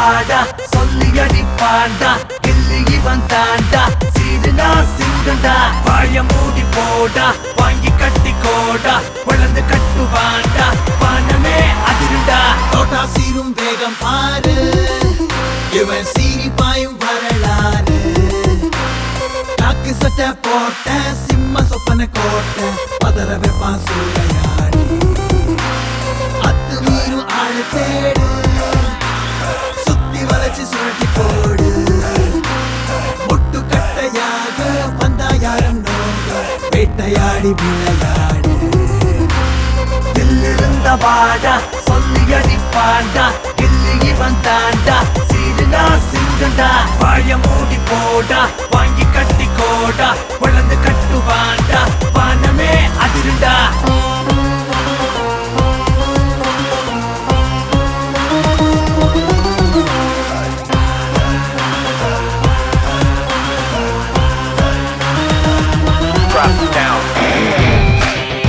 வாடா சொல்லி அடிப்பாண்டா கில்லி இவன் தாண்டா சீருனா சிங்கண்டா வாய மூடி போடா வாங்கி கட்டி கோடா வளர்ந்து கட்டுவாண்டா பணமே அதிருண்டா தோட்டா சீரும் வேகம் பாரு இவன் சீறி பாயும் வரலாறு நாக்கு சட்டை போட்ட சிம்ம சொப்பன கோட்டை பதற வைப்பான் சூறையாடி அத்து மீறும் ஆளு தேடு சுத்தி வளைச்சு சுழட்டி போடு முட்டு கட்டையாக வந்தா யாரும் நோங்க வேட்டையாடி விளையாடு தில்லிருந்த வாடா சொல்லி அடிப்பாண்டா கில்லி இவன் தாண்டா சீருனா சிங்கண்டா வாய மூடி போடா வாங்கி கட்டி கோடா வளர்ந்து கட்டுவாண்டா பணமே அதிருண்டா Drop it down.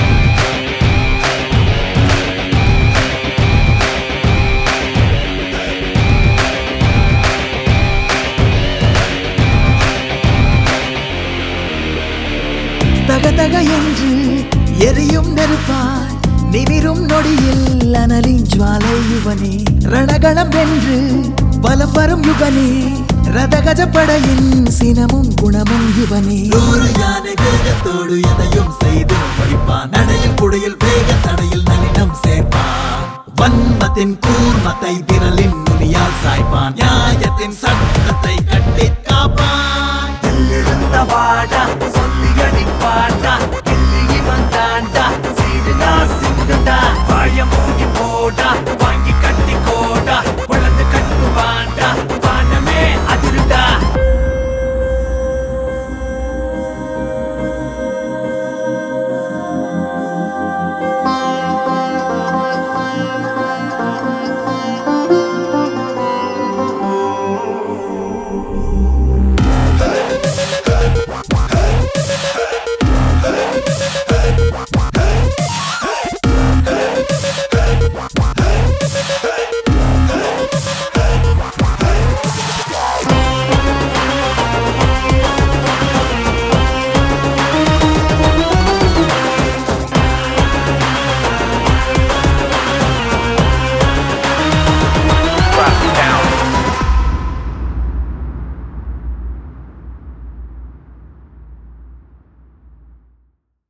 தக தக என்று எரியும் நெருப்பாய் நிமிரும் நொடியில் அனலின் ஜுவாலை யுவனே ரணகளம் வென்று பலம் வரும் யுவனே ரதகஜ படையின் சினமும் குணமும் யுவனே நூறு யானை வேகத்தோடு எதையும் செய்து படிப்பான் நடையில் குடையில் வேக தடையில் நளினம் சேர்ப்பான் வன்மத்தின் கூர்மத்தை விரலின் நுனியால் சாய்ப்பான் நியாயத்தின் சட்டத்தை கட்டி காப்பான் தில்லிருந்த வாடா சொல்லி அடிப்பாண்டா